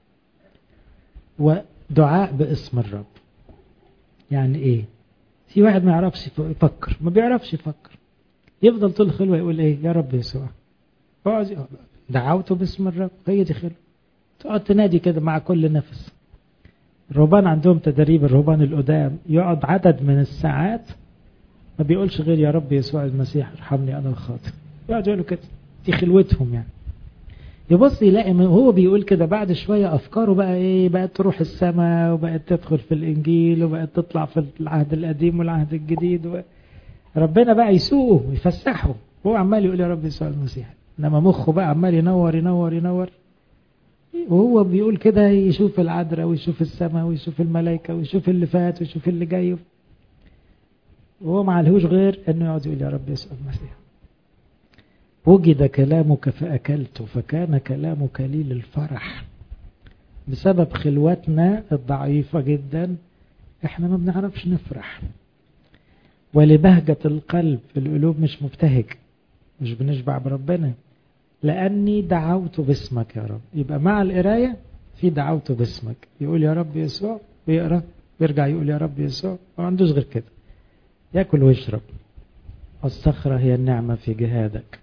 ودعاء باسم الرب يعني إيه في واحد ما يعرفش يفكر ما بيعرفش يفكر يفضل طول الخلوة يقول إيه يا رب يسوع اقعد دعوته باسم الرب هي دي خلوة تقعد تنادي كده مع كل نفس الرهبان عندهم تدريب الرهبان القدام يقعد عدد من الساعات ما بيقولش غير يا رب يسوع المسيح ارحمني انا الخاطئ يقعد يقولوا كده دي خلوتهم يعني يبص يلاقي هو بيقول كده بعد شوية أفكاره بقى إيه بقت تروح السماء وبقت تدخل في الإنجيل وبقت تطلع في العهد القديم والعهد الجديد و... ربنا بقى يسوقه ويفسحه هو عمال يقول يا رب يسوع المسيح إنما مخه بقى عمال ينور ينور ينور وهو بيقول كده يشوف العذراء ويشوف السماء ويشوف الملائكة ويشوف اللي فات ويشوف اللي جاي وهو ما عليهوش غير انه يقعد يقول يا رب يسوع المسيح وجد كلامك فأكلت فكان كلامك لي للفرح بسبب خلوتنا الضعيفة جدا احنا ما بنعرفش نفرح ولبهجة القلب القلوب مش مبتهج مش بنشبع بربنا لأني دعوت باسمك يا رب يبقى مع القراية في دعوت باسمك يقول يا رب يسوع ويقرأ ويرجع يقول يا رب يسوع ما عندوش غير كده ياكل ويشرب الصخرة هي النعمة في جهادك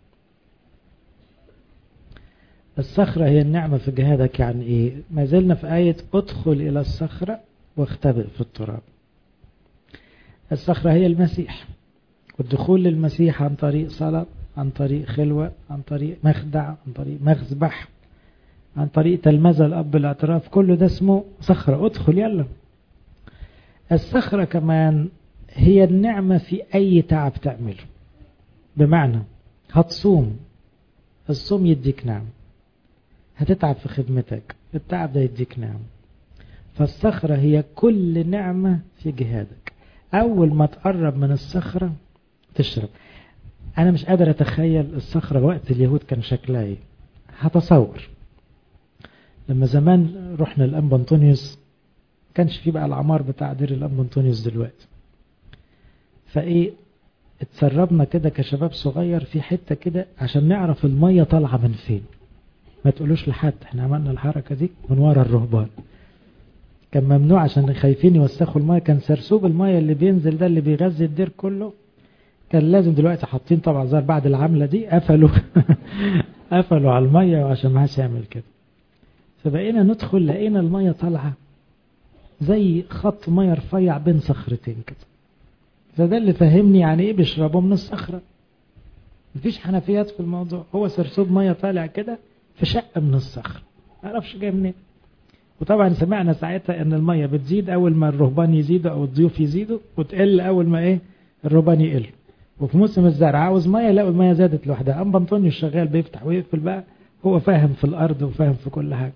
الصخرة هي النعمة في جهادك يعني ايه ما زلنا في آية ادخل إلى الصخرة واختبئ في التراب الصخرة هي المسيح والدخول للمسيح عن طريق صلاة عن طريق خلوة عن طريق مخدع عن طريق مخزبح عن طريق تلمذة الأب الاعتراف كله ده اسمه صخرة ادخل يلا الصخرة كمان هي النعمة في أي تعب تعمله بمعنى هتصوم الصوم يديك نعم هتتعب في خدمتك التعب ده يديك نعم فالصخرة هي كل نعمة في جهادك أول ما تقرب من الصخرة تشرب أنا مش قادر أتخيل الصخرة وقت اليهود كان شكلها إيه هتصور لما زمان رحنا الأنبا أنطونيوس كانش في بقى العمار بتاع دير الأنبا أنطونيوس دلوقتي فإيه اتسربنا كده كشباب صغير في حتة كده عشان نعرف المية طالعة من فين ما تقولوش لحد احنا عملنا الحركة دي من ورا الرهبان كان ممنوع عشان خايفين يوسخوا المية كان سرسوب المية اللي بينزل ده اللي بيغذي الدير كله كان لازم دلوقتي حاطين طبعا زي بعد العملة دي قفلوا قفلوا على المية عشان ما حدش يعمل كده فبقينا ندخل لقينا المية طالعة زي خط مية رفيع بين صخرتين كده فده اللي فهمني يعني ايه بيشربوا من الصخرة مفيش حنفيات في الموضوع هو سرسوب مية طالع كده في شقة من الصخر ما اعرفش جاي منين وطبعا سمعنا ساعتها ان المية بتزيد اول ما الرهبان يزيدوا او الضيوف يزيدوا وتقل اول ما ايه الرهبان يقل وفي موسم الزرع عاوز مية لا المية زادت لوحدها ام بنطونيو شغال بيفتح ويقفل بقى هو فاهم في الارض وفاهم في كل حاجة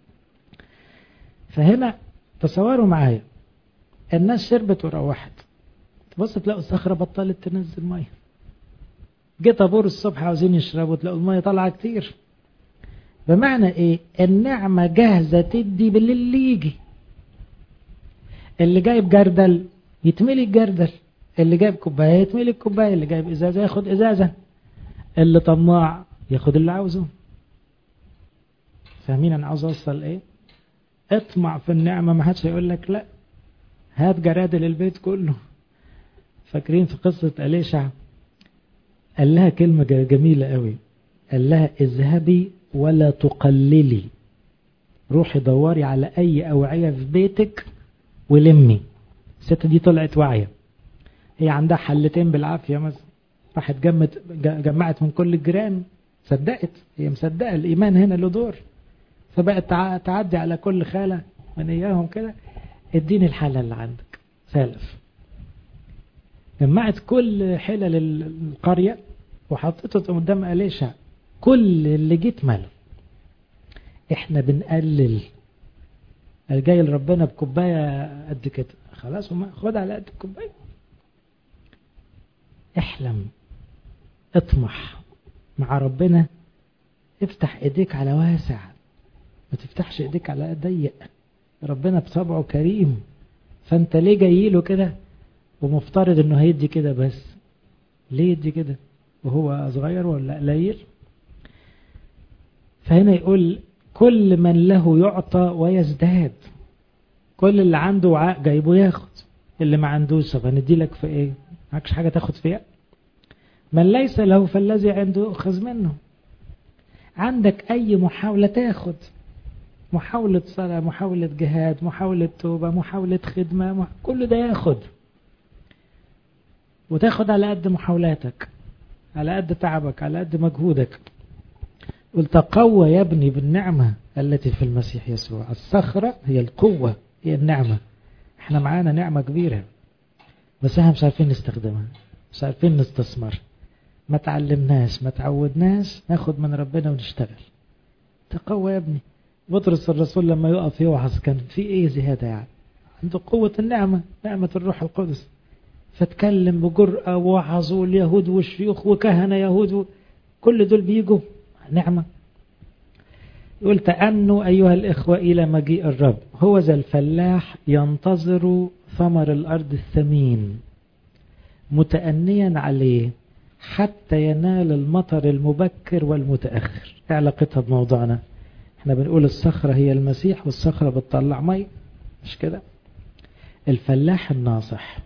فهنا تصوروا معايا الناس شربت وروحت تبص تلاقوا الصخرة بطلت تنزل مية جه طابور الصبح عاوزين يشربوا تلاقوا المية طالعة كتير بمعنى ايه النعمة جاهزة تدي باللي يجي اللي جايب جردل يتملي الجردل اللي جايب كوبايه يتملي الكوبايه اللي جايب ازازه ياخد ازازه اللي طماع ياخد اللي عاوزه فاهمين انا عاوز اوصل ايه اطمع في النعمه ما حدش هيقول لك لا هات جرادل البيت كله فاكرين في قصه اليشع قال لها كلمه جميله قوي قال لها اذهبي ولا تقللي روحي دوري على اي اوعيه في بيتك ولمي الست دي طلعت واعيه هي عندها حلتين بالعافيه مثلا راحت جمت جمعت من كل الجيران صدقت هي مصدقه الايمان هنا له دور فبقت تعدي على كل خاله من اياهم كده اديني الحاله اللي عندك سالف جمعت كل حلل القريه وحطيته قدام اليشع كل اللي جيت ماله احنا بنقلل جاي لربنا بكوبايه قد كده خلاص وما خد على قد الكوبايه احلم اطمح مع ربنا افتح ايديك على واسع ما تفتحش ايديك على ضيق ربنا بطبعه كريم فانت ليه جاي له كده ومفترض انه هيدي كده بس ليه يدي كده وهو صغير ولا قليل فهنا يقول كل من له يعطى ويزداد كل اللي عنده وعاء جايبه ياخد اللي ما عندوش طب هندي لك في ايه معكش حاجه تاخد فيها من ليس له فالذي عنده يؤخذ منه عندك اي محاوله تاخد محاولة صلاة محاولة جهاد محاولة توبة محاولة خدمة مح... كل ده ياخد وتاخد على قد محاولاتك على قد تعبك على قد مجهودك قل تقوى يا ابني بالنعمة التي في المسيح يسوع الصخرة هي القوة هي النعمة احنا معانا نعمة كبيرة بس احنا مش عارفين نستخدمها مش عارفين نستثمر ما تعلمناش ما تعودناش ناخد من ربنا ونشتغل تقوى يا ابني بطرس الرسول لما يقف يوعظ كان في ايه زيادة يعني عنده قوة النعمة نعمة الروح القدس فاتكلم بجرأة ووعظوا اليهود والشيوخ وكهنة يهود كل دول بيجوا نعمة يقول تأنوا أيها الإخوة إلى مجيء الرب هو ذا الفلاح ينتظر ثمر الأرض الثمين متأنيا عليه حتى ينال المطر المبكر والمتأخر ايه علاقتها بموضوعنا احنا بنقول الصخرة هي المسيح والصخرة بتطلع مي مش كده الفلاح الناصح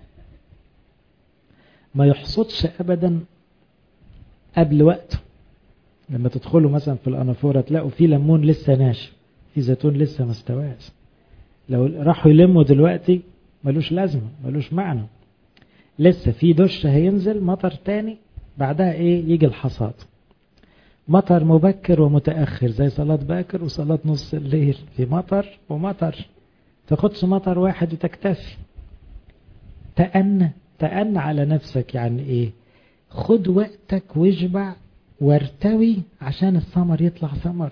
ما يحصدش ابدا قبل وقته لما تدخلوا مثلا في الانافوره تلاقوا في ليمون لسه ناشف في زيتون لسه ما استواش لو راحوا يلموا دلوقتي ملوش لازمه ملوش معنى لسه في دش هينزل مطر تاني بعدها ايه يجي الحصاد مطر مبكر ومتأخر زي صلاة باكر وصلاة نص الليل في مطر ومطر تاخدش مطر واحد وتكتفي تأنى تأنى على نفسك يعني ايه خد وقتك واشبع وارتوي عشان الثمر يطلع ثمر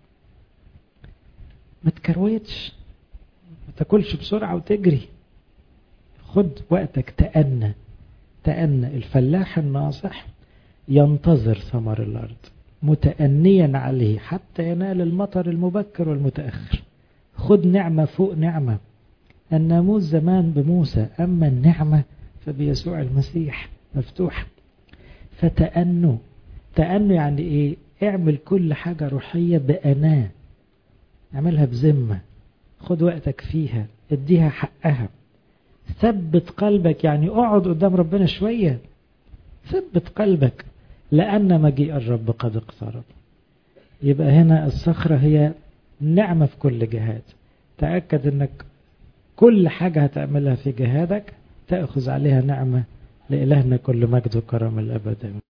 ما تكروتش ما تاكلش بسرعة وتجري خد وقتك تأنى تأنى الفلاح الناصح ينتظر ثمر الأرض متأنيا عليه حتى ينال المطر المبكر والمتأخر خد نعمة فوق نعمة الناموس زمان بموسى أما النعمة فبيسوع المسيح مفتوح فتأنوا تأنوا يعني إيه اعمل كل حاجة روحية بأناة اعملها بذمة خد وقتك فيها اديها حقها ثبت قلبك يعني اقعد قدام ربنا شوية ثبت قلبك لأن مجيء الرب قد اقترب يبقى هنا الصخرة هي نعمة في كل جهاد تأكد أنك كل حاجة هتعملها في جهادك تأخذ عليها نعمة لإلهنا كل مجد وكرم الأبد